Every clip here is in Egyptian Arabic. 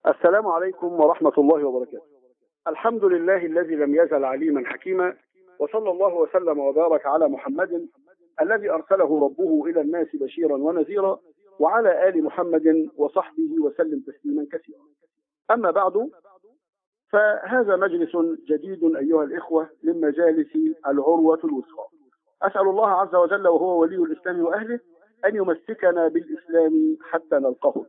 السلام عليكم ورحمة الله وبركاته الحمد لله الذي لم يزل عليما حكيما وصلى الله وسلم وبارك على محمد الذي أرسله ربه إلى الناس بشيرا ونذيرا وعلى آل محمد وصحبه وسلم تسليما كثيرا أما بعد فهذا مجلس جديد أيها الإخوة من مجالس العروة الوثقى أسأل الله عز وجل وهو ولي الإسلام وأهله أن يمسكنا بالإسلام حتى نلقاه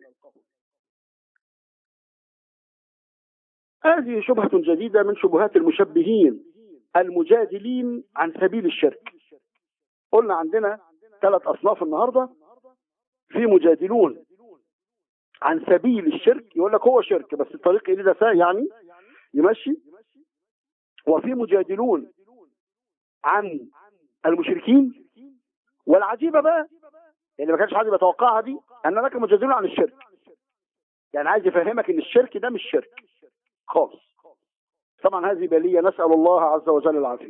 هذه شبهة جديدة من شبهات المشبهين المجادلين عن سبيل الشرك قلنا عندنا ثلاث أصناف النهاردة في مجادلون عن سبيل الشرك يقول لك هو شرك بس الطريق إليه ده يعني يمشي وفي مجادلون عن المشركين والعجيبة بقى اللي ما كانش حد بيتوقعها دي ان لك مجادلون عن الشرك يعني عايز يفهمك ان الشرك ده مش شرك خالص طبعا هذه بلية نسأل الله عز وجل العافية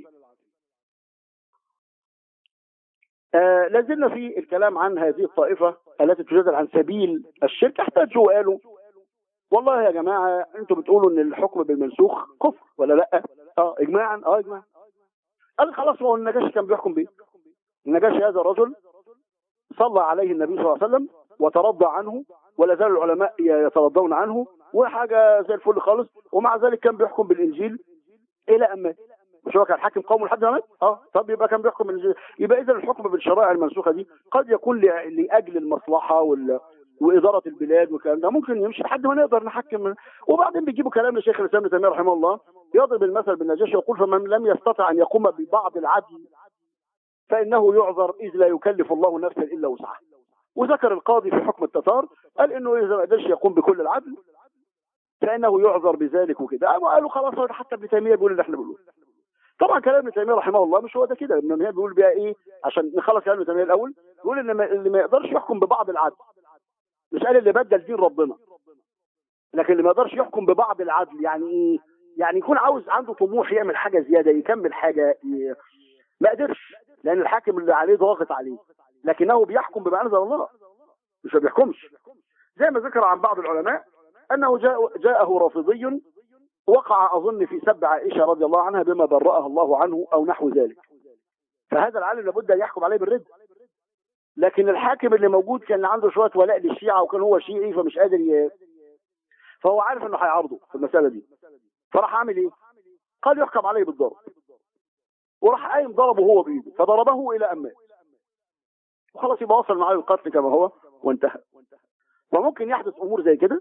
آه لازلنا في الكلام عن هذه الطائفة التي تجادل عن سبيل الشرك احتاجوا وقالوا والله يا جماعة انتوا بتقولوا ان الحكم بالمنسوخ كفر ولا لا اه اجماعا اه اجماعا قال خلاص ما هو النجاشي كان بيحكم بيه النجاشي هذا الرجل صلى عليه النبي صلى الله عليه وسلم وترضى عنه ولا زال العلماء يترضون عنه وحاجة زي الفل خالص ومع ذلك كان بيحكم بالإنجيل إلى أن مات مش هو كان حاكم قوم لحد ما مات اه طب يبقى كان بيحكم بالإنجيل يبقى إذا الحكم بالشرائع المنسوخة دي قد يكون لأجل المصلحة وال وإدارة البلاد والكلام ده ممكن يمشي لحد ما نقدر نحكم وبعدين بيجيبوا كلام لشيخ الإسلام ابن تيمية رحمه الله يضرب المثل بالنجاشي يقول فمن لم يستطع أن يقوم ببعض العدل فإنه يعذر إذ لا يكلف الله نفسا إلا وسعها وذكر القاضي في حكم التتار قال إنه إذا ما قدرش يقوم بكل العدل فإنه يعذر بذلك وكده قالوا خلاص حتى ابن تيمية بيقول اللي احنا بنقوله طبعا كلام ابن تيمية رحمه الله مش هو ده كده ابن تيمية بيقول بيها إيه عشان نخلص كلام ابن تيمية الأول بيقول إن اللي ما يقدرش يحكم ببعض العدل مش قال اللي بدل دين ربنا لكن اللي ما يقدرش يحكم ببعض العدل يعني ايه يعني يكون عاوز عنده طموح يعمل حاجة زيادة يكمل حاجة ي... ما قدرش لان الحاكم اللي عليه ضاغط عليه لكنه بيحكم بما انزل الله مش ما بيحكمش زي ما ذكر عن بعض العلماء انه جاء جاءه رافضي وقع اظن في سب عائشه رضي الله عنها بما برأها الله عنه او نحو ذلك فهذا العالم لابد ان يحكم عليه بالرد لكن الحاكم اللي موجود كان عنده شويه ولاء للشيعه وكان هو شيعي فمش قادر ي... فهو عارف انه هيعارضه في المساله دي فراح عامل ايه؟ قال يحكم عليه بالضرب وراح قايم ضربه هو بايده فضربه الى ان مات وخلاص يبقى وصل معاه القتل كما هو وانتهى وممكن يحدث امور زي كده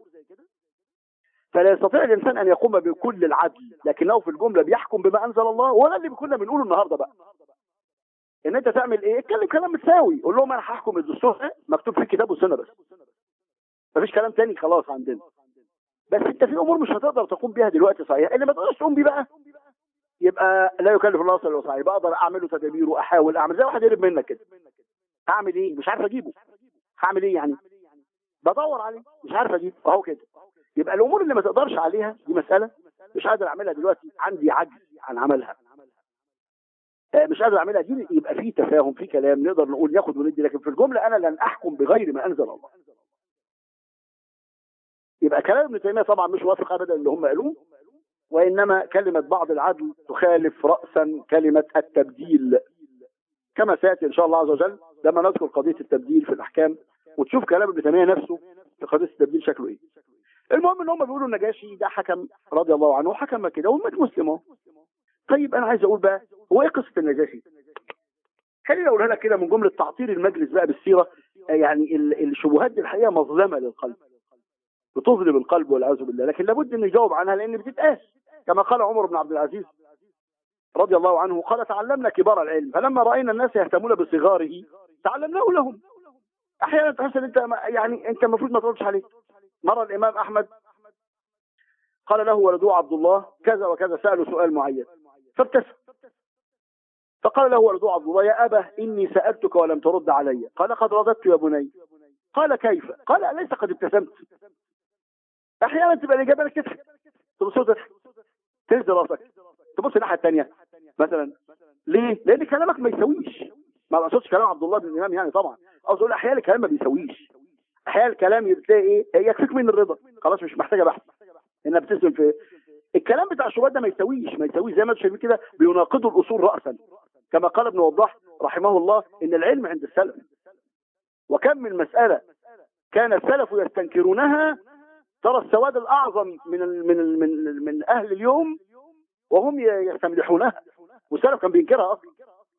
فلا يستطيع الانسان ان يقوم بكل العدل لكنه في الجمله بيحكم بما انزل الله ولا اللي كنا بنقوله النهارده بقى ان انت تعمل ايه اتكلم كلام متساوي قول لهم انا هحكم الدستور مكتوب فيه كتاب وسنه بس مفيش كلام تاني خلاص عندنا بس انت في امور مش هتقدر تقوم بيها دلوقتي صحيح اللي ما تقدرش تقوم بيه بقى يبقى لا يكلف الله نفسا الا وسعها يبقى اقدر اعمله تدابير واحاول اعمل زي واحد يقرب منك كده هعمل ايه مش عارف اجيبه هعمل ايه يعني بدور عليه مش عارف اجيبه اهو كده يبقى الامور اللي ما تقدرش عليها دي مساله مش قادر اعملها دلوقتي عندي عجز عن عملها مش قادر اعملها دي يبقى في تفاهم في كلام نقدر نقول ناخد وندي لكن في الجمله انا لن احكم بغير ما انزل الله يبقى كلام ابن تيميه طبعا مش وافق ابدا اللي هم قالوه وانما كلمه بعض العدل تخالف راسا كلمه التبديل كما سياتي ان شاء الله عز وجل لما نذكر قضيه التبديل في الاحكام وتشوف كلام ابن تيميه نفسه في قضيه التبديل شكله ايه المهم ان هم بيقولوا النجاشي ده حكم رضي الله عنه حكم كده ومات مسلم طيب انا عايز اقول بقى هو ايه قصه النجاشي خليني اقولها لك كده من جمله تعطيل المجلس بقى بالسيره يعني الشبهات دي الحقيقه مظلمه للقلب بتظلم القلب والعياذ بالله لكن لابد ان يجاوب عنها لان بتتقاس كما قال عمر بن عبد العزيز رضي الله عنه قال تعلمنا كبار العلم فلما راينا الناس يهتمون بصغاره تعلمناه لهم احيانا تحس ان انت يعني انت المفروض ما تردش عليه مره الامام احمد قال له ولده عبد الله كذا وكذا ساله سؤال معين فابتسم فقال له ولده عبد الله يا ابا اني سالتك ولم ترد علي قال قد رددت يا بني قال كيف قال اليس قد ابتسمت احيانا تبقى الاجابه لك تضحك تبص تضحك تهز راسك تبص الناحيه الثانيه مثلا ليه؟ لان كلامك ما يسويش ما بقصدش كلام عبد الله بن الامام يعني طبعا اقصد اقول احيانا الكلام ما بيسويش احيانا الكلام بتلاقي ايه يكفيك من الرضا خلاص مش محتاجه بحث انها بتسلم في الكلام بتاع الشبهات ده ما يساويش ما يساويش زي ما انتم شايفين كده بيناقضوا الاصول راسا كما قال ابن وضاح رحمه الله ان العلم عند السلف وكم من مساله كان السلف يستنكرونها ترى السواد الاعظم من ال من ال من, ال من اهل اليوم وهم يستمدحونها والسلف كان بينكرها اصلا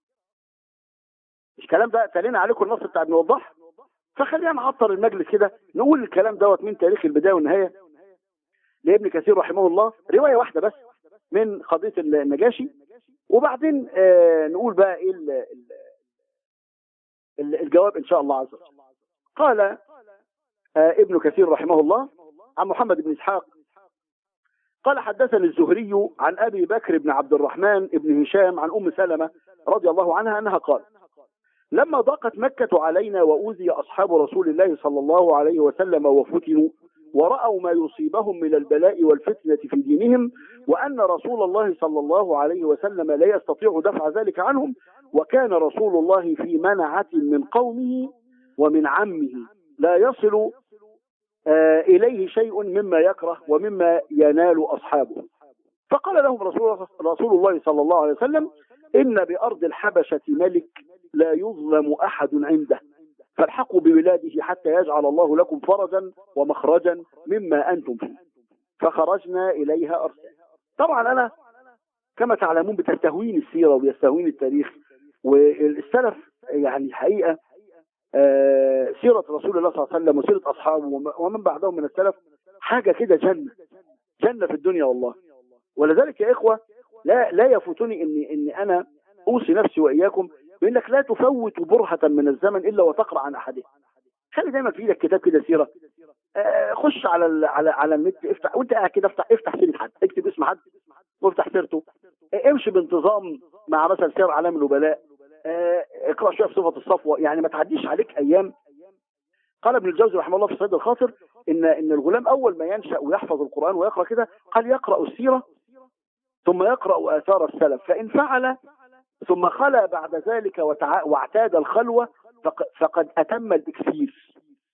مش الكلام ده تلينا عليكم النص بتاع ابن وضاح فخلينا نعطر المجلس كده نقول الكلام دوت من تاريخ البدايه والنهايه لابن كثير رحمه الله روايه واحده بس من قضيه النجاشي وبعدين آه نقول بقى ايه ال ال الجواب ان شاء الله عز وجل قال آه ابن كثير رحمه الله عن محمد بن اسحاق قال حدثني الزهري عن ابي بكر بن عبد الرحمن بن هشام عن ام سلمه رضي الله عنها انها قالت لما ضاقت مكة علينا وأوذي أصحاب رسول الله صلى الله عليه وسلم وفتنوا ورأوا ما يصيبهم من البلاء والفتنة في دينهم وأن رسول الله صلى الله عليه وسلم لا يستطيع دفع ذلك عنهم وكان رسول الله في منعة من قومه ومن عمه لا يصل آه إليه شيء مما يكره ومما ينال أصحابه فقال لهم رسول, رسول الله صلى الله عليه وسلم إن بأرض الحبشة ملك لا يظلم أحد عنده فالحقوا ببلاده حتى يجعل الله لكم فرجا ومخرجا مما أنتم فيه فخرجنا إليها أرسل طبعا أنا كما تعلمون بتستهوين السيرة وبيستهوين التاريخ والسلف يعني الحقيقة آه سيرة رسول الله صلى الله عليه وسلم وسيرة أصحابه ومن بعدهم من السلف حاجة كده جنة جنة في الدنيا والله ولذلك يا إخوة لا لا يفوتني إني إني أنا أوصي نفسي وإياكم بانك لا تفوت برهة من الزمن الا وتقرا عن احدها خلي دايما في ايدك كتاب كده سيره آه خش على ال على على النت افتح وانت قاعد كده افتح افتح سيره حد اكتب اسم حد وافتح سيرته آه امشي بانتظام مع مثلا سير اعلام النبلاء آه اقرا شويه في صفه الصفوه يعني ما تعديش عليك ايام قال ابن الجوزي رحمه الله في صيد الخاطر ان ان الغلام اول ما ينشا ويحفظ القران ويقرا كده قال يقرا السيره ثم يقرا اثار السلف فان فعل ثم خلا بعد ذلك وتع... واعتاد الخلوة فق... فقد أتم الإكسير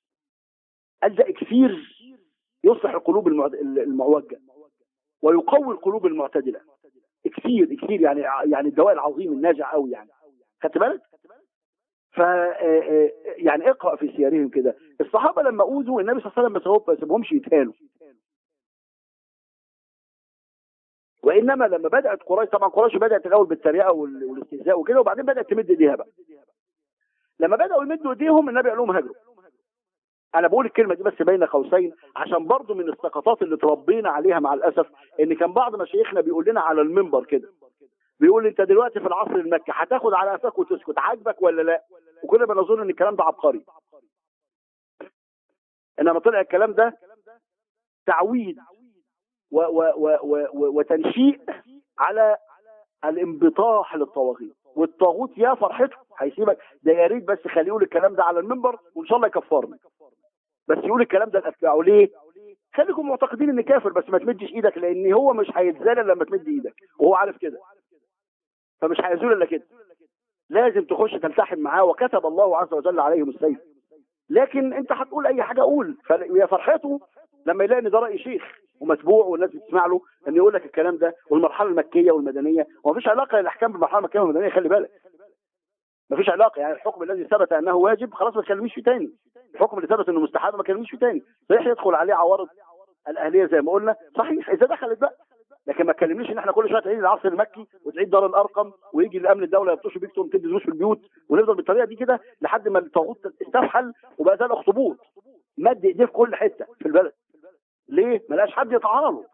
قال ده إكسير يصلح القلوب المعد... المعوجة ويقوي القلوب المعتدلة إكسير إكسير يعني يعني الدواء العظيم الناجع قوي يعني خدت بالك؟ ف يعني اقرا في سيرهم كده الصحابه لما اوذوا النبي صلى الله عليه وسلم ما سابهمش يتهانوا وانما لما بدات قريش طبعا قريش بدات الاول بالتريقه والاستهزاء وكده وبعدين بدات تمد ايديها بقى لما بداوا يمدوا ايديهم النبي قال لهم هاجروا انا بقول الكلمه دي بس بين قوسين عشان برضو من السقطات اللي تربينا عليها مع الاسف ان كان بعض مشايخنا بيقول لنا على المنبر كده بيقول انت دلوقتي في العصر المكي هتاخد على قفاك وتسكت عاجبك ولا لا وكنا بنظن ان الكلام ده عبقري انما طلع الكلام ده تعويد و و و و وتنشيء على الانبطاح للطواغيت والطاغوت يا فرحته هيسيبك ده يا ريت بس خليه يقول الكلام ده على المنبر وان شاء الله يكفرني بس يقول الكلام ده لاتباعه ليه؟ خليكم معتقدين ان كافر بس ما تمدش ايدك لان هو مش هيتذلل لما تمد ايدك وهو عارف كده فمش هيزول الا كده لازم تخش تلتحم معاه وكتب الله عز وجل عليهم السيف لكن انت هتقول اي حاجه قول يا فرحته لما يلاقي ان ده راي شيخ ومتبوع والناس بتسمع له ان يقول لك الكلام ده والمرحله المكيه والمدنيه ومفيش علاقه للاحكام بالمرحله المكيه والمدنيه خلي بالك مفيش علاقه يعني الحكم الذي ثبت انه واجب خلاص ما تكلميش فيه تاني الحكم اللي ثبت انه مستحب ما تكلميش فيه تاني صحيح يدخل عليه عوارض الاهليه زي ما قلنا صحيح اذا دخلت بقى لكن ما تكلمنيش ان احنا كل شويه تعيد العصر المكي وتعيد دار الارقم ويجي الامن الدوله يبطشوا بيك تقوم تدي دروس في البيوت ونفضل بالطريقه دي كده لحد ما الطاغوت استفحل وبقى زي الاخطبوط مد ايديه في كل حته في البلد ليه؟ ما لقاش حد يتعارضه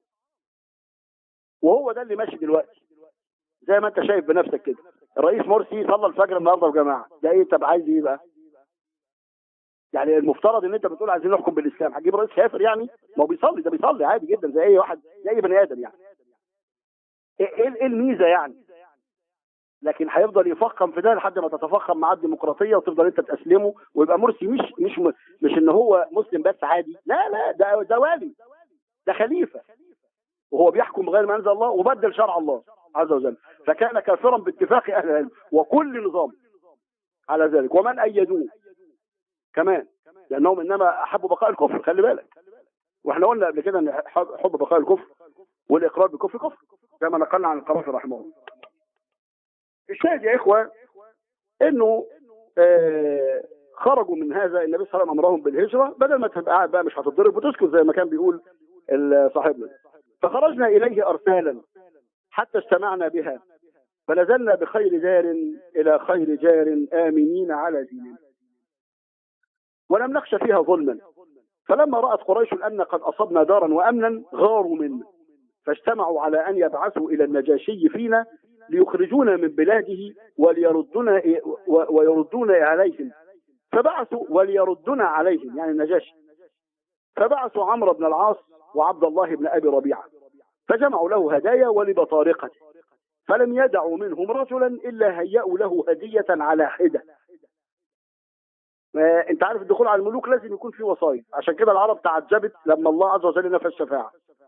وهو ده اللي ماشي دلوقتي زي ما انت شايف بنفسك كده الرئيس مرسي صلى الفجر النهارده يا جماعه ده ايه طب عايز ايه بقى؟ يعني المفترض ان انت بتقول عايزين نحكم بالاسلام هتجيب رئيس كافر يعني ما هو بيصلي ده بيصلي عادي جدا زي اي واحد زي اي بني ادم يعني ايه ايه الميزه يعني لكن هيفضل يفخم في ده لحد ما تتفخم مع الديمقراطيه وتفضل انت تسلمه ويبقى مرسي مش مش مش ان هو مسلم بس عادي لا لا ده ده والي ده خليفه وهو بيحكم بغير ما انزل الله وبدل شرع الله عز وجل فكان كافرا باتفاق اهل العلم وكل نظام على ذلك ومن ايدوه كمان لانهم انما احبوا بقاء الكفر خلي بالك واحنا قلنا قبل كده ان حب حب بقاء الكفر والاقرار بالكفر كفر زي ما نقلنا عن القرافي رحمه الله الشاهد يا اخوه انه آه خرجوا من هذا النبي صلى الله عليه وسلم امرهم بالهجره بدل ما تبقى قاعد بقى مش هتتضرب وتسكت زي ما كان بيقول ال- صاحبنا فخرجنا اليه ارسالا حتى اجتمعنا بها فنزلنا بخير دار الى خير جار امنين على ديننا ولم نخش فيها ظلما فلما رأت قريش أن قد أصبنا دارا وأمنا غاروا منا فاجتمعوا على أن يبعثوا إلى النجاشي فينا ليخرجونا من بلاده وليردنا و- ويردونا عليهم فبعثوا وليردنا عليهم يعني النجاشي فبعثوا عمرو بن العاص وعبد الله بن أبي ربيعة فجمعوا له هدايا ولبطارقته فلم يدعوا منهم رجلا إلا هيأوا له هدية على حدة آه، انت عارف الدخول على الملوك لازم يكون فيه وصايا عشان كده العرب تعجبت لما الله عز وجل نفى الشفاعة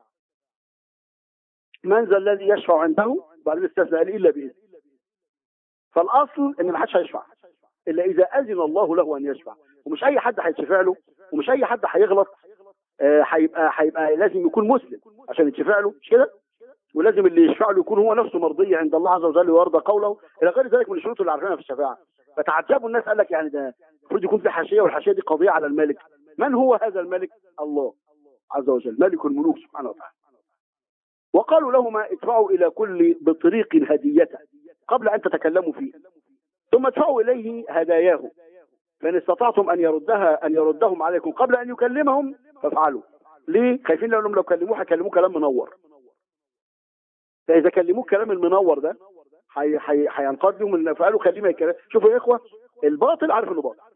من ذا الذي يشفع عنده بعد الاستثناء قال الا باذن فالاصل ان ما حدش هيشفع الا اذا اذن الله له ان يشفع ومش اي حد هيتشفع له ومش اي حد هيغلط آه، هيبقى هيبقى لازم يكون مسلم عشان يتشفع له مش كده ولازم اللي يشفع له يكون هو نفسه مرضي عند الله عز وجل ويرضى قوله الى غير ذلك من الشروط اللي عارفينها في الشفاعه فتعجبوا الناس قال لك يعني ده المفروض يكون في حاشيه والحاشيه دي قضيه على الملك من هو هذا الملك الله عز وجل ملك الملوك سبحانه وتعالى وقالوا لهما ادفعوا الى كل بطريق هديته قبل ان تتكلموا فيه ثم ادفعوا اليه هداياه فان استطعتم ان يردها ان يردهم عليكم قبل ان يكلمهم فافعلوا ليه خايفين لانهم لو كلموه هيكلموه كلام منور فاذا كلموه الكلام المنور ده هي- هي- هينقاد لهم ال- فقالوا خليه ما يتكلم شوفوا يا اخوه الباطل عارف انه باطل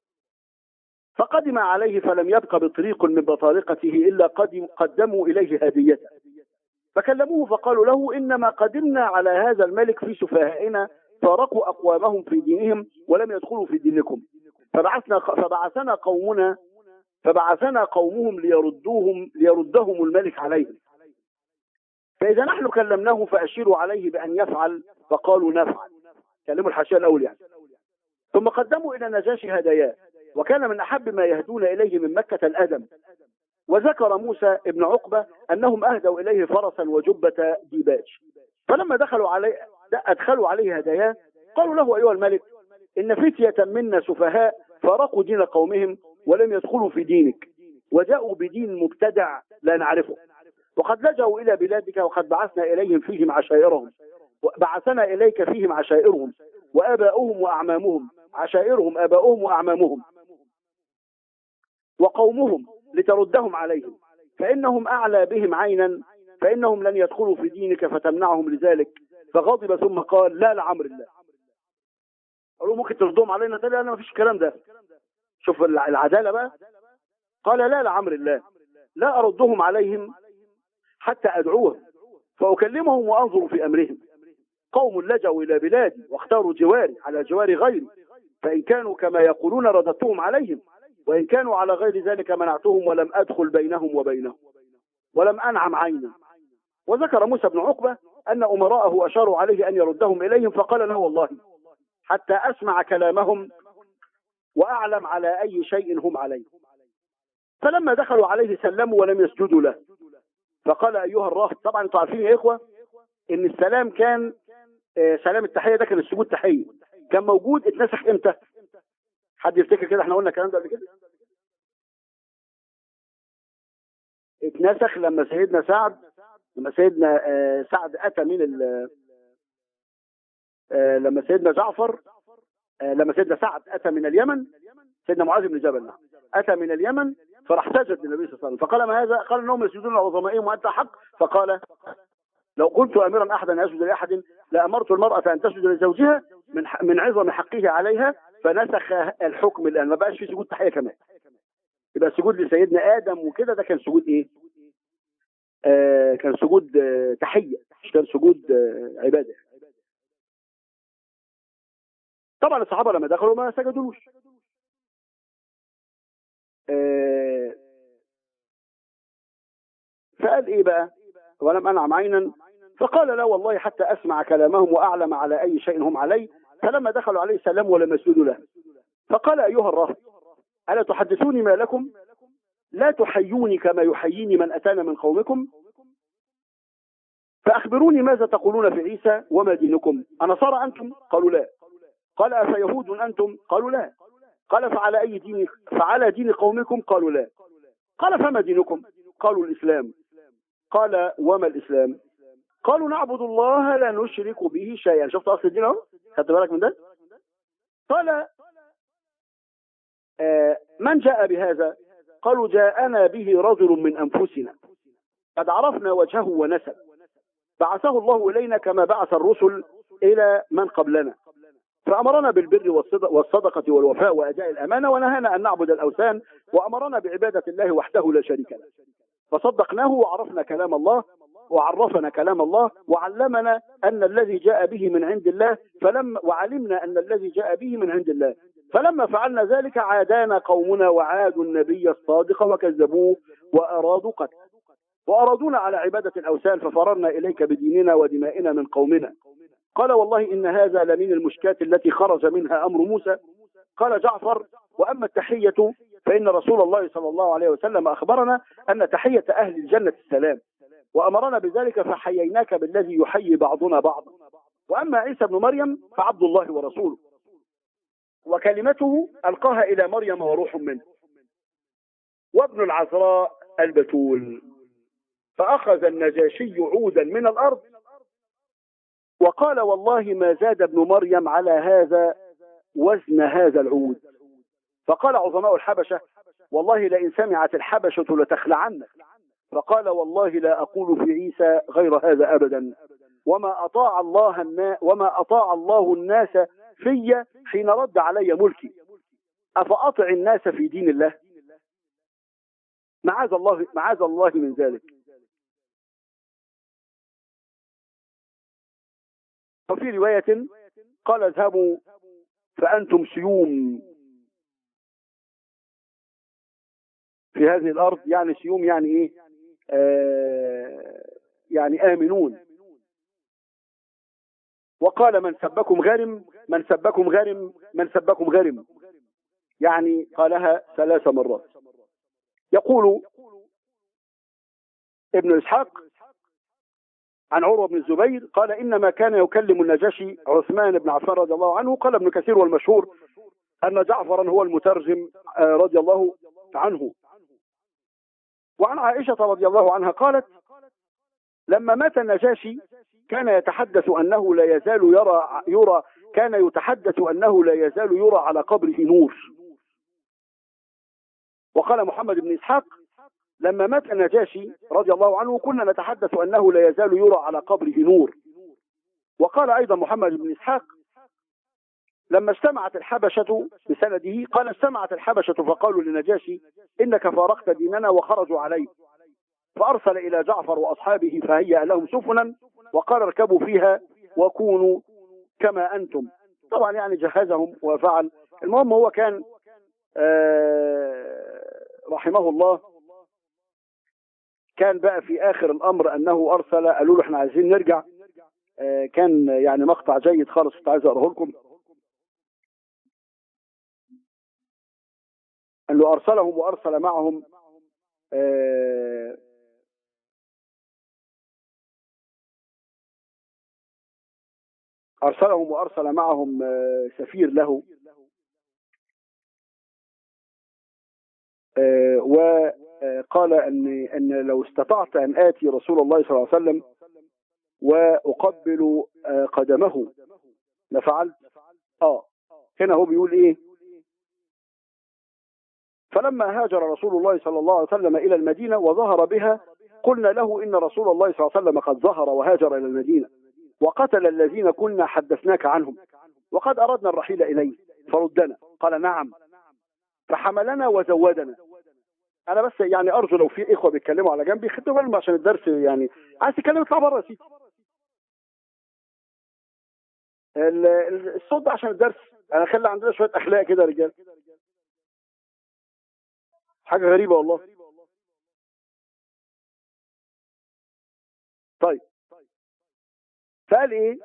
فقدم عليه فلم يبق بطريق من بطارقته الا قدم قدموا اليه هديته فكلموه فقالوا له انما قدمنا على هذا الملك في سفهائنا فارقوا اقوامهم في دينهم ولم يدخلوا في دينكم فبعثنا فبعثنا قومنا فبعثنا قومهم ليردوهم ليردهم الملك عليهم فإذا نحن كلمناه فأشيروا عليه بأن يفعل فقالوا نفعل كلموا الحاشية الأول يعني ثم قدموا إلى النجاشي هداياه وكان من أحب ما يهدون إليه من مكة الأدم وذكر موسى ابن عقبة أنهم أهدوا إليه فرسا وجبة ديباج فلما دخلوا عليه أدخلوا عليه هداياه قالوا له أيها الملك إن فتية منا سفهاء فارقوا دين قومهم ولم يدخلوا في دينك وجاءوا بدين مبتدع لا نعرفه وقد لجأوا إلى بلادك وقد بعثنا إليهم فيهم عشائرهم بعثنا إليك فيهم عشائرهم وآباؤهم وأعمامهم عشائرهم آباؤهم وأعمامهم وقومهم لتردهم عليهم فإنهم أعلى بهم عينا فإنهم لن يدخلوا في دينك فتمنعهم لذلك فغضب ثم قال لا لعمر الله قالوا ممكن تردهم علينا تاني أنا ما فيش الكلام ده شوف الع- العدالة بقى قال لا لعمر الله لا أردهم عليهم حتى أدعوهم فأكلمهم وأنظر في أمرهم قوم لجوا إلى بلادي واختاروا جواري على جوار غيري فإن كانوا كما يقولون رددتهم عليهم وإن كانوا على غير ذلك منعتهم ولم أدخل بينهم وبينهم ولم أنعم عينا وذكر موسى بن عقبة أن أمراءه أشاروا عليه أن يردهم إليهم فقال لا والله حتى أسمع كلامهم وأعلم على أي شيء هم عليه فلما دخلوا عليه سلموا ولم يسجدوا له فقال أيها الراهب طبعا انتوا عارفين يا إخوة إن السلام كان آه، سلام التحية ده كان السجود تحية كان موجود اتنسخ امتى حد يفتكر كده احنا قلنا الكلام ده قبل كده اتنسخ لما سيدنا سعد لما سيدنا آه، سعد اتى من ال آه، لما سيدنا جعفر آه، لما سيدنا سعد اتى من اليمن سيدنا معاذ بن جبل نعم اتى من اليمن فراح سجد للنبي صلى الله عليه وسلم فقال ما هذا؟ قال انهم يسجدون لعظمائهم وانت حق فقال لو كنت امرا احدا ان يسجد لاحد لامرت المراه ان تسجد لزوجها من ح- من عظم حقه عليها فنسخ الحكم الان ما بقاش في سجود تحيه كمان يبقى سجود لسيدنا ادم وكده ده كان سجود ايه؟ آه كان سجود آه تحيه مش كان سجود آه عباده طبعا الصحابه لما دخلوا ما سجدولوش آه فقال ايه بقى ولم انعم عينا فقال لا والله حتى اسمع كلامهم واعلم على اي شيء هم عليه فلما دخلوا عليه سلام ولم يسجدوا له فقال ايها الراهب الا تحدثوني ما لكم لا تحيوني كما يحييني من أتانا من قومكم فأخبروني ماذا تقولون في عيسى وما دينكم أنصارى أنتم قالوا لا قال أفيهود أنتم قالوا لا قال فعلى أي دين فعلى دين قومكم قالوا لا قال فما دينكم قالوا الإسلام قال وما الإسلام قالوا نعبد الله لا نشرك به شيئا شفت أصل الدين أهو خدت بالك من ده قال آه من جاء بهذا قالوا جاءنا به رجل من أنفسنا قد عرفنا وجهه ونسب بعثه الله إلينا كما بعث الرسل إلى من قبلنا فأمرنا بالبر والصدق والصدقة والوفاء وأداء الأمانة ونهانا أن نعبد الأوثان وأمرنا بعبادة الله وحده لا شريك له فصدقناه وعرفنا كلام الله وعرفنا كلام الله وعلمنا أن الذي جاء به من عند الله فلما وعلمنا أن الذي جاء به من عند الله فلما فعلنا ذلك عادانا قومنا وعادوا النبي الصادق وكذبوه وأرادوا قتله وأرادونا على عبادة الأوثان ففررنا إليك بديننا ودمائنا من قومنا قال والله إن هذا لمن المشكات التي خرج منها أمر موسى قال جعفر وأما التحية فإن رسول الله صلى الله عليه وسلم أخبرنا أن تحية أهل الجنة السلام وأمرنا بذلك فحييناك بالذي يحيي بعضنا بعضا وأما عيسى بن مريم فعبد الله ورسوله وكلمته ألقاها إلى مريم وروح منه وابن العذراء البتول فأخذ النجاشي عودا من الأرض وقال والله ما زاد ابن مريم على هذا وزن هذا العود فقال عظماء الحبشة والله لئن سمعت الحبشة لتخلعنك فقال والله لا أقول في عيسى غير هذا أبدا وما أطاع الله النا وما أطاع الله الناس في حين رد علي ملكي أفأطع الناس في دين الله معاذ الله معاذ الله من ذلك وفي رواية قال اذهبوا فأنتم سيوم في هذه الأرض يعني سيوم يعني إيه آه يعني آمنون وقال من سبكم غرم من سبكم غرم من سبكم غرم يعني قالها ثلاث مرات يقول ابن إسحاق عن عروة بن الزبير قال إنما كان يكلم النجاشي عثمان بن عفان رضي الله عنه قال ابن كثير والمشهور أن جعفرا هو المترجم رضي الله عنه وعن عائشة رضي الله عنها قالت لما مات النجاشي كان يتحدث أنه لا يزال يرى يرى كان يتحدث أنه لا يزال يرى على قبره نور وقال محمد بن إسحاق لما مات النجاشي رضي الله عنه كنا نتحدث أنه لا يزال يرى على قبره نور وقال أيضا محمد بن إسحاق لما اجتمعت الحبشة بسنده قال اجتمعت الحبشة فقالوا للنجاشي إنك فارقت ديننا وخرجوا عليه فأرسل إلى جعفر وأصحابه فهيأ لهم سفنا وقال اركبوا فيها وكونوا كما أنتم طبعا يعني جهزهم وفعل المهم هو كان رحمه الله كان بقى في آخر الأمر أنه أرسل قالوا له احنا عايزين نرجع كان يعني مقطع جيد خالص كنت عايز أقرأه لكم أنه أرسلهم وأرسل معهم أرسلهم وأرسل معهم سفير له وقال أن, أن لو استطعت أن آتي رسول الله صلى الله عليه وسلم وأقبل قدمه لفعلت آه هنا هو بيقول إيه فلما هاجر رسول الله صلى الله عليه وسلم إلى المدينة وظهر بها قلنا له إن رسول الله صلى الله عليه وسلم قد ظهر وهاجر إلى المدينة وقتل الذين كنا حدثناك عنهم وقد أردنا الرحيل إليه فردنا قال نعم فحملنا وزودنا أنا بس يعني أرجو لو في إخوة بيتكلموا على جنبي خدوا بالهم عشان الدرس يعني عايز تتكلم اطلع بره يا سيدي الصوت ده عشان الدرس أنا خلي عندنا شوية أخلاق كده يا رجال حاجة غريبة والله طيب فقال ايه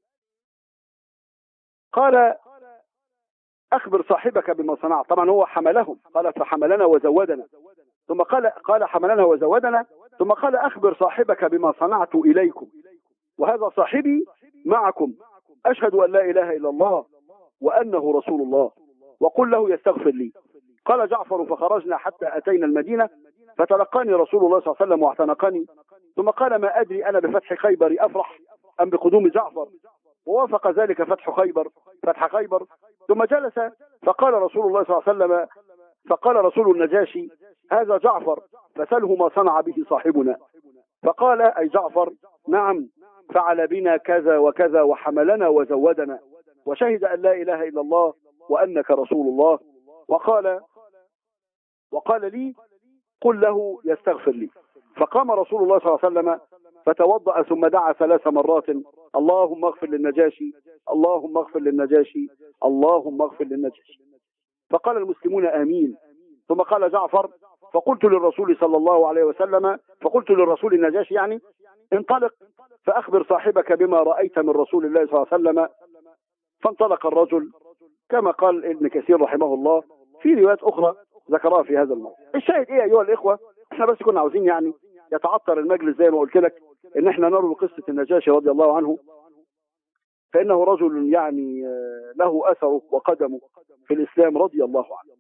قال اخبر صاحبك بما صنعت طبعا هو حملهم قال فحملنا وزودنا ثم قال قال حملنا وزودنا ثم قال اخبر صاحبك بما صنعت اليكم وهذا صاحبي معكم اشهد ان لا اله الا الله وانه رسول الله وقل له يستغفر لي قال جعفر فخرجنا حتى اتينا المدينه فتلقاني رسول الله صلى الله عليه وسلم واعتنقني ثم قال ما ادري انا بفتح خيبر افرح ام بقدوم جعفر ووافق ذلك فتح خيبر فتح خيبر ثم جلس فقال رسول الله صلى الله عليه وسلم فقال رسول النجاشي هذا جعفر فسله ما صنع به صاحبنا فقال أي جعفر نعم فعل بنا كذا وكذا وحملنا وزودنا وشهد أن لا إله إلا الله وأنك رسول الله وقال وقال لي قل له يستغفر لي فقام رسول الله صلى الله عليه وسلم فتوضأ ثم دعا ثلاث مرات اللهم اغفر للنجاشي اللهم اغفر للنجاشي اللهم اغفر للنجاشي فقال المسلمون آمين ثم قال جعفر فقلت للرسول صلى الله عليه وسلم فقلت للرسول النجاشي يعني انطلق فأخبر صاحبك بما رأيت من رسول الله صلى الله عليه وسلم فانطلق الرجل كما قال ابن كثير رحمه الله في روايات أخرى ذكرها في هذا الموضوع الشاهد ايه ايها الاخوة احنا بس كنا عاوزين يعني يتعطر المجلس زي ما قلت لك ان احنا نروي قصة النجاشي رضي الله عنه فانه رجل يعني له اثره وقدمه في الاسلام رضي الله عنه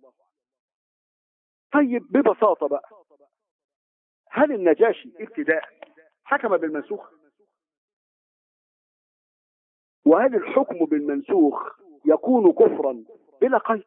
طيب ببساطة بقى هل النجاشي ابتداء حكم بالمنسوخ وهل الحكم بالمنسوخ يكون كفرا بلا قيد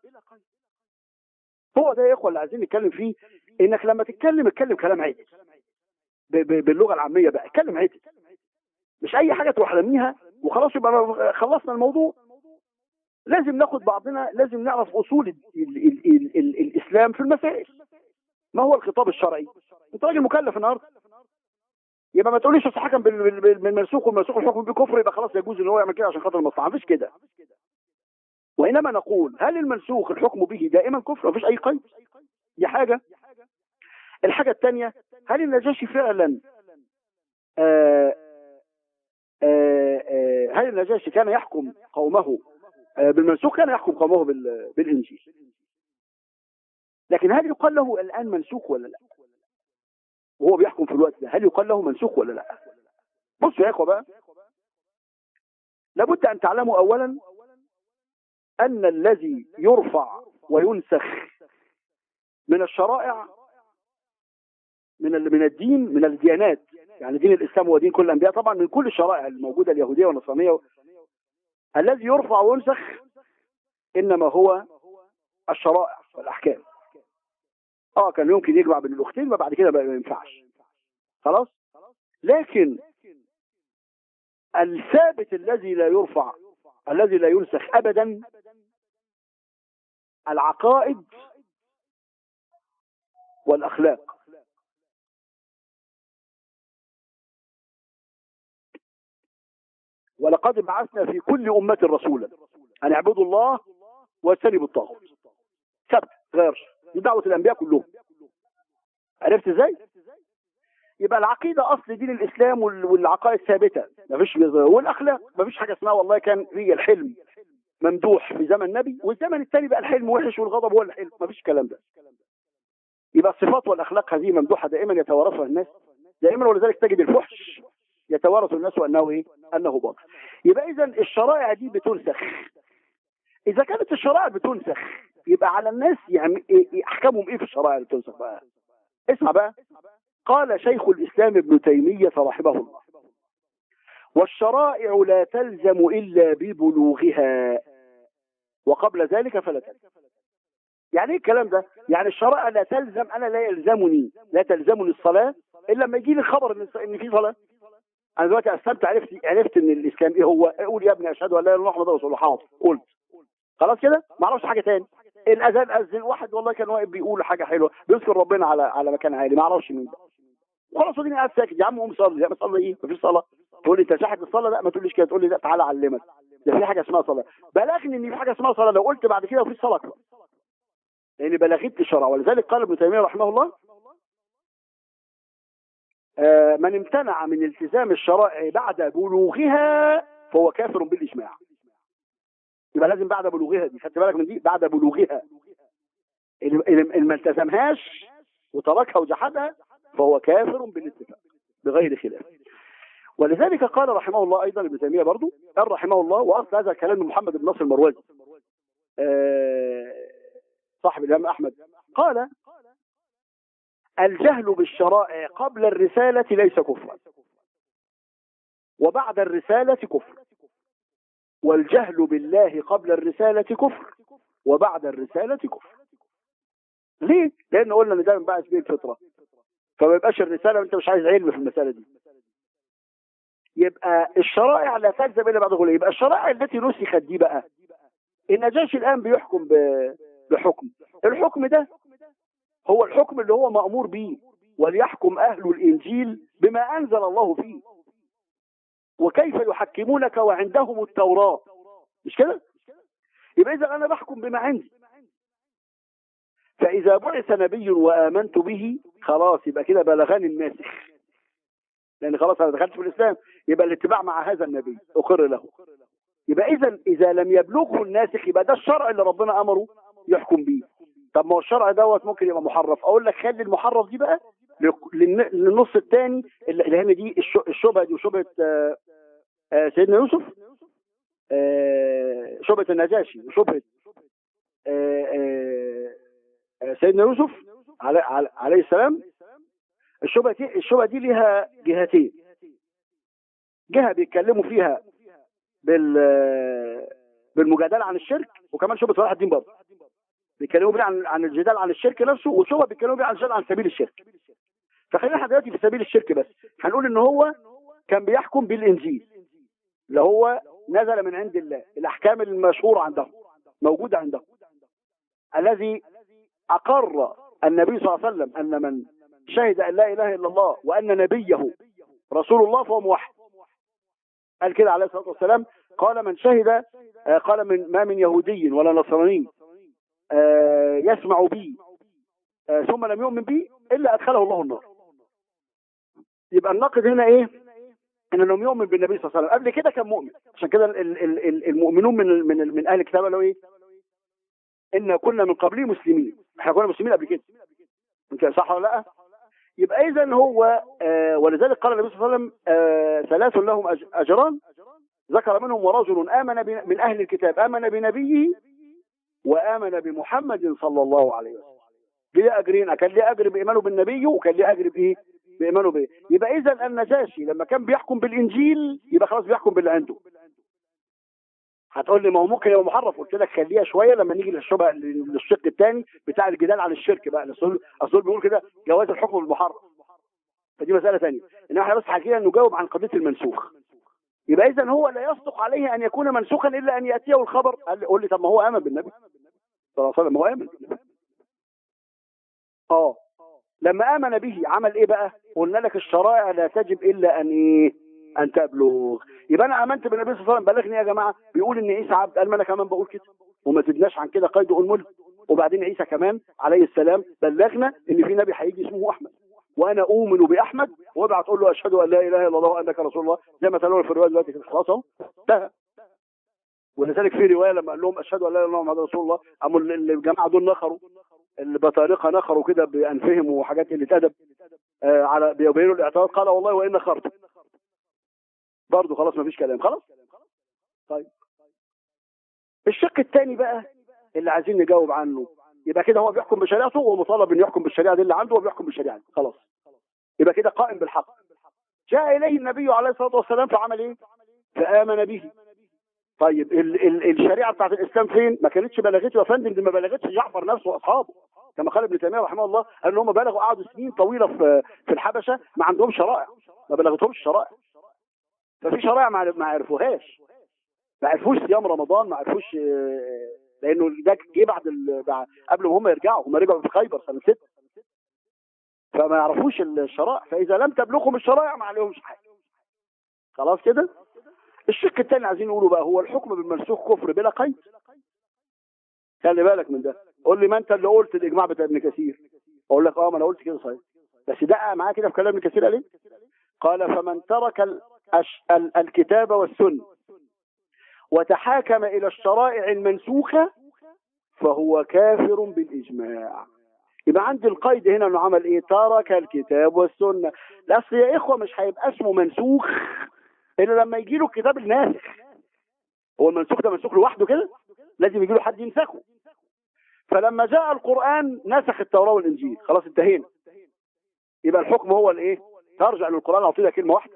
هو ده يا اخوه اللي عايزين نتكلم فيه انك لما تتكلم اتكلم كلام عادي باللغه العاميه بقى اتكلم عادي مش اي حاجه تروح رميها وخلاص يبقى خلصنا الموضوع لازم ناخد بعضنا لازم نعرف اصول ال ال ال ال ال الاسلام في المسائل ما هو الخطاب الشرعي انت راجل مكلف النهارده يبقى ما تقوليش اصل حكم بالمنسوخ والمنسوخ الحكم بكفر يبقى خلاص يجوز ان هو يعمل كده عشان خاطر المصلحه مفيش كده وانما نقول هل المنسوخ الحكم به دائما كفر مفيش اي قيد دي حاجه الحاجه الثانيه هل النجاشي فعلا آآ آآ هل النجاشي كان يحكم قومه بالمنسوخ كان يحكم قومه بالانجيل لكن هل يقال له الان منسوخ ولا لا وهو بيحكم في الوقت ده هل يقال له منسوخ ولا لا بصوا يا اخوه بقى لابد ان تعلموا اولا ان الذي يرفع وينسخ من الشرائع من من الدين من الديانات يعني دين الاسلام هو دين كل الانبياء طبعا من كل الشرائع الموجوده اليهوديه والنصرانيه الذي يرفع وينسخ انما هو الشرائع والاحكام اه كان يمكن يجمع بين الاختين ما بعد كده بقى ما ينفعش خلاص لكن الثابت الذي لا يرفع الذي لا ينسخ ابدا العقائد والاخلاق ولقد بعثنا في كل أمة رسولا أن اعبدوا الله واجتنبوا الطاغوت ثبت غير دي دعوة الأنبياء كلهم عرفت ازاي؟ يبقى العقيدة أصل دين الإسلام والعقائد ثابتة مفيش والأخلاق مفيش حاجة اسمها والله كان هي الحلم ممدوح في زمن النبي والزمن الثاني بقى الحلم وحش والغضب هو الحلم مفيش الكلام ده يبقى الصفات والأخلاق هذه ممدوحة دائما يتوارثها الناس دائما ولذلك تجد الفحش يتوارث الناس انه ايه انه باطل يبقى اذا الشرائع دي بتنسخ اذا كانت الشرائع بتنسخ يبقى على الناس يعني إيه احكامهم ايه في الشرائع اللي بتنسخ بقى اسمع بقى قال شيخ الاسلام ابن تيميه رحمه الله والشرائع لا تلزم الا ببلوغها وقبل ذلك فلا تلزم يعني ايه الكلام ده يعني الشرائع لا تلزم انا لا يلزمني لا تلزمني الصلاه الا لما يجي لي خبر ان ان في صلاه انا دلوقتي اسلمت عرفت عرفت ان الاسلام ايه هو قول يا ابني اشهد ان لا اله الا الله محمد رسول الله حاضر قلت خلاص كده ما اعرفش حاجه تاني الاذان اذن واحد والله كان واقف بيقول حاجه حلوه بيذكر ربنا على على مكان عالي ما اعرفش مين ده خلاص اديني قاعد ساكت يا عم قوم صلي لا صلي ايه مفيش صلاه تقول لي انت شاحت الصلاه لا ما تقوليش كده تقول لي لا تعالى اعلمك ده في حاجه اسمها صلاه بلغني ان في حاجه اسمها صلاه لو قلت بعد كده في صلاه لان يعني بلغت الشرع ولذلك قال ابن تيميه رحمه الله آه من امتنع من التزام الشرائع بعد بلوغها فهو كافر بالاجماع يبقى لازم بعد بلوغها دي خدت بالك من دي بعد بلوغها اللي ما التزمهاش وتركها وجحدها فهو كافر بالاتفاق بغير خلاف ولذلك قال رحمه الله ايضا ابن تيميه برضه قال رحمه الله واصل هذا الكلام من محمد بن نصر المروزي آه، صاحب الامام احمد قال الجهل بالشرائع قبل الرساله ليس كفرا وبعد الرساله كفر والجهل بالله قبل الرساله كفر وبعد الرساله كفر ليه؟ لان قلنا ان ده من بعد الفطره فما يبقاش الرساله وانت مش عايز علم في المساله دي يبقى الشرائع لا تلزم الا بعد غلو يبقى الشرائع التي نسخت دي بقى النجاشي الان بيحكم ب- بحكم الحكم ده هو الحكم اللي هو مأمور به وليحكم أهل الإنجيل بما أنزل الله فيه وكيف يحكمونك وعندهم التوراة مش كده يبقى إذا أنا بحكم بما عندي فإذا بعث نبي وآمنت به خلاص يبقى كده بلغني الناسخ لأن خلاص أنا دخلت في الإسلام يبقى الاتباع مع هذا النبي أقر له يبقى إذا إذا لم يبلغه الناسخ يبقى ده الشرع اللي ربنا أمره يحكم بيه طب ما هو الشرع دوت ممكن يبقى محرف اقول لك خلي المحرف دي بقى لك- للن- للنص الثاني اللي اللي هنا دي الش- الشبهه دي وشبهه آه، آه، سيدنا يوسف آه، شبهه النجاشي وشبهه آه، آه، آه، سيدنا يوسف علي- علي- عليه السلام الشبهه دي الشبهه دي ليها جهتين جهه بيتكلموا فيها بال بالمجادله عن الشرك وكمان شبهه صلاح الدين برضه بيتكلموا بيه عن عن الجدال عن الشرك نفسه وشبهه بيتكلموا بيه عن الجدال عن سبيل الشرك فخلينا احنا دلوقتي في سبيل الشرك بس هنقول ان هو كان بيحكم بالانجيل اللي هو نزل من عند الله الاحكام المشهوره عندهم موجوده عندهم الذي اقر النبي صلى الله عليه وسلم ان من شهد ان لا اله الا الله وان نبيه رسول الله فهو موحد قال كده عليه الصلاه والسلام قال من شهد آه، قال من ما من يهودي ولا نصراني آه، يسمع بي آه، ثم لم يؤمن بي الا ادخله الله النار يبقى الناقد هنا ايه ان لم يؤمن بالنبي صلى الله عليه وسلم قبل كده كان مؤمن عشان كده ال- ال- ال- ال- المؤمنون من ال- من ال- من اهل الكتاب قالوا ايه ان كنا من قبله مسلمين احنا كنا مسلمين قبل كده انت صح ولا لا يبقى اذا هو آه ولذلك قال النبي صلى الله عليه وسلم آه ثلاث لهم أج- اجران ذكر منهم ورجل امن بن- من اهل الكتاب امن بنبيه وامن بمحمد صلى الله عليه وسلم ليه اجرين كان ليه اجر بايمانه بالنبي وكان ليه اجر بايه بايمانه به يبقى اذا النجاشي لما كان بيحكم بالانجيل يبقى خلاص بيحكم باللي عنده هتقول لي ما هو ممكن يبقى محرف قلت لك خليها شويه لما نيجي للشبه للشق الثاني بتاع الجدال عن الشرك بقى اصل اصل بيقول كده جواز الحكم بالمحرف فدي مساله ثانيه ان احنا بس حكينا نجاوب عن قضيه المنسوخ يبقى اذا هو لا يصدق عليه ان يكون منسوخا الا ان ياتيه الخبر قال لي قول لي طب ما هو امن بالنبي صلى الله عليه وسلم هو امن بالنبي اه لما امن به عمل ايه بقى قلنا لك الشرائع لا تجب الا ان ايه ان تبلغ يبقى انا امنت بالنبي صلى الله عليه وسلم بلغني يا جماعه بيقول ان عيسى عبد قال ما انا كمان بقول كده وما زدناش عن كده قيد انمل وبعدين عيسى كمان عليه السلام بلغنا ان في نبي هيجي اسمه احمد وانا اؤمن باحمد وابعت اقول له اشهد ان لا اله الا الله وانك رسول الله زي ما تقولوا في الروايه دلوقتي كده خلاص اهو انتهى ولذلك في روايه لما قال لهم اشهد ان لا اله الا الله محمد رسول الله قاموا ال- الجماعه دول نخروا البطارقه نخروا كده بانفهم وحاجات اللي ادب آه على بيبينوا الاعتراض قال والله وان نخرت برضه خلاص مفيش كلام خلاص طيب الشق الثاني بقى اللي عايزين نجاوب عنه يبقى كده هو بيحكم بشريعته ومطالب ان يحكم بالشريعه دي اللي عنده وبيحكم بالشريعه دي خلاص يبقى كده قائم بالحق جاء اليه النبي عليه الصلاه والسلام فعمل ايه؟ فامن به طيب ال ال الشريعه بتاعت الاسلام فين؟ ما كانتش بلغته يا فندم دي ما بلغتش جعفر نفسه واصحابه كما قال ابن تيميه رحمه الله قال ان هم بلغوا قعدوا سنين طويله في في الحبشه ما عندهمش شرائع ما بلغتهمش شرائع ففي شرائع ما عرف- ما عرفوهاش ما عرفوش صيام رمضان ما عرفوش آه، لانه ده جه بعد ال- بعد- قبل ما هم يرجعوا هم رجعوا في خيبر سنه 6 فما يعرفوش الشرائع فاذا لم تبلغهم الشرائع ما عليهمش حاجه خلاص كده الشق الثاني عايزين نقوله بقى هو الحكم بالمنسوخ كفر بلا قيد خلي بالك من ده قول لي ما انت اللي قلت الاجماع بتاع ابن كثير اقول لك اه ما انا قلت كده صحيح بس دقق معاه كده في كلام ابن كثير قال ايه قال فمن ترك الأش... ال... الكتاب والسنه وتحاكم الى الشرائع المنسوخه فهو كافر بالاجماع يبقى عندي القيد هنا انه عمل ايه ترك الكتاب والسنه الاصل يا اخوه مش هيبقى اسمه منسوخ الا لما يجي له الكتاب الناسخ هو المنسوخ ده منسوخ لوحده كده لازم يجي له حد ينسخه فلما جاء القران نسخ التوراه والانجيل خلاص انتهينا يبقى الحكم هو الايه ترجع للقران اعطينا كلمه واحده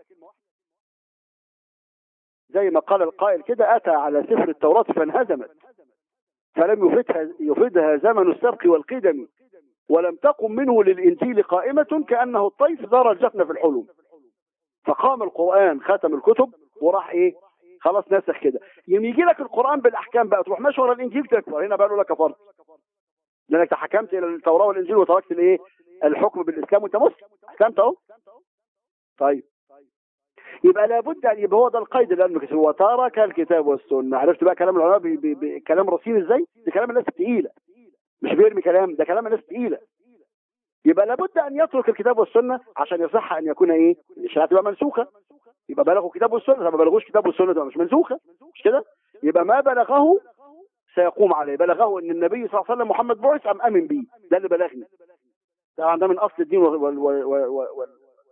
زي ما قال القائل كده اتى على سفر التوراه فانهزمت فلم يفدها يفدها زمن السبق والقدم ولم تقم منه للإنجيل قائمة كأنه الطيف زار الجفن في الحلم فقام القرآن ختم الكتب وراح إيه خلاص ناسخ كده يوم يجي لك القرآن بالأحكام بقى تروح ماشي ورا الإنجيل تكفر هنا بقى له لك كفرت لأنك تحكمت إلى التوراة والإنجيل وتركت الإيه الحكم بالإسلام وأنت مسلم أحكمت أهو طيب يبقى لابد ان يبقى هو ده القيد اللي قال هو ترك الكتاب والسنه عرفت بقى كلام العلماء بي بي بي كلام رصين ازاي؟ ده كلام الناس الثقيله مش بيرمي كلام ده كلام الناس الثقيله يبقى لابد ان يترك الكتاب والسنه عشان يصح ان يكون ايه؟ الشريعه تبقى منسوخه يبقى بلغوا الكتاب والسنه ما بلغوش الكتاب والسنه تبقى مش منسوخه مش كده؟ يبقى ما بلغه سيقوم عليه بلغه ان النبي صلى الله عليه وسلم محمد بعث ام امن به ده اللي بلغني طبعا ده من اصل الدين وال وال وال وال وال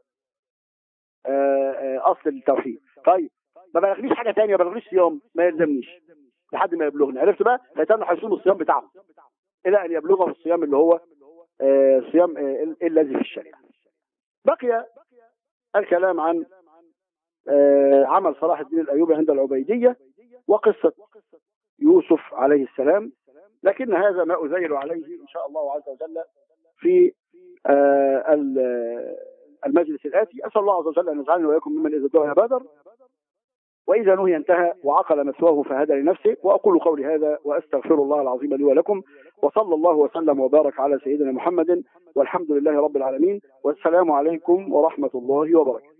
اصل التوحيد طيب ما بلغنيش حاجه ثانيه ما بلغنيش صيام ما يلزمنيش لحد ما يبلغني عرفت بقى فيتم هيصوم الصيام بتاعهم الى ان يبلغه الصيام اللي هو آه صيام آه الذي في الشريعه بقي الكلام عن آه عمل صلاح الدين الايوبي عند العبيديه وقصه يوسف عليه السلام لكن هذا ما ازيل عليه ان شاء الله عز وجل في المجلس الآتي أسأل الله عز وجل أن يجعلنا وإياكم ممن إذا دعي بادر وإذا نهي انتهى وعقل مثواه فهدى لنفسه وأقول قولي هذا وأستغفر الله العظيم لي ولكم وصلى الله وسلم وبارك على سيدنا محمد والحمد لله رب العالمين والسلام عليكم ورحمة الله وبركاته